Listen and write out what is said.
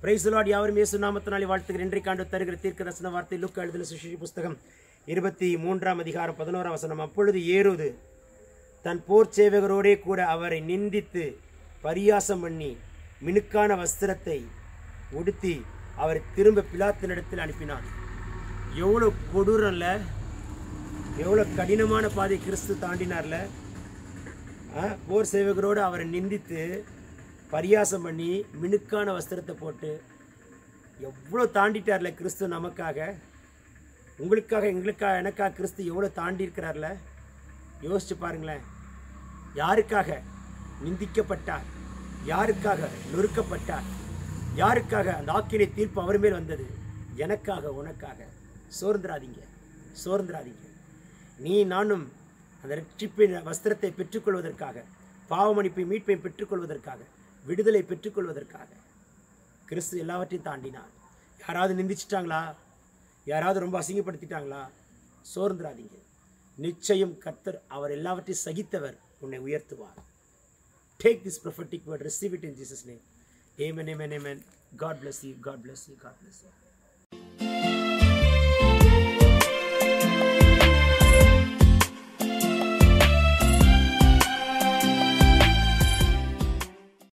Price Lord யாவரும் இயேசு நாமத்தினாலே வாழ்த்துகிறேன் இன்றைக்கு ஆண்டு தருகிற தீர்க்க தரிசன வார்த்தை லுக் எழுதல சுஷி புஸ்தகம் இருபத்தி மூன்றாம் அதிகாரம் பதினோராம் வசனம் அப்பொழுது ஏறுது தன் போர் சேவகரோடே கூட அவரை நிந்தித்து பரியாசம் பண்ணி மினுக்கான வஸ்திரத்தை உடுத்தி அவரை திரும்ப பிலாத்தினிடத்தில் அனுப்பினான் எவ்வளோ கொடூரம்ல எவ்வளோ கடினமான பாதை கிறிஸ்து தாண்டினார்ல ஆ, போர் சேவகரோடு அவரை நிந்தித்து பரியாசம் பண்ணி மினுக்கான வஸ்திரத்தை போட்டு எவ்வளோ தாண்டிட்டார்ல கிறிஸ்து நமக்காக உங்களுக்காக எங்களுக்காக எனக்காக கிறிஸ்து எவ்வளோ தாண்டி இருக்கிறார்ல யோசிச்சு பாருங்களேன் யாருக்காக நிந்திக்கப்பட்டார் யாருக்காக நொறுக்கப்பட்டார் யாருக்காக அந்த ஆக்கினை தீர்ப்பு அவர் மேல் வந்தது எனக்காக உனக்காக சோர்ந்துராதீங்க சோர்ந்துராதீங்க நீ நானும் அந்த ரட்சிப்பின் வஸ்திரத்தை பெற்றுக்கொள்வதற்காக பாவமணிப்பை மீட்பை பெற்றுக்கொள்வதற்காக விடுதலை பெற்றுக்கொள்வதற்காக கிறிஸ்து எல்லாவற்றையும் தாண்டினார் யாராவது நிந்திச்சிட்டாங்களா யாராவது ரொம்ப அசிங்கப்படுத்திட்டாங்களா சோர்ந்துராதீங்க நிச்சயம் கர்த்தர் அவர் எல்லாவற்றையும் சகித்தவர் உன்னை உயர்த்துவார் Take this prophetic word, receive it in Jesus' name. Amen, amen, amen. God bless you, God bless you, God bless you.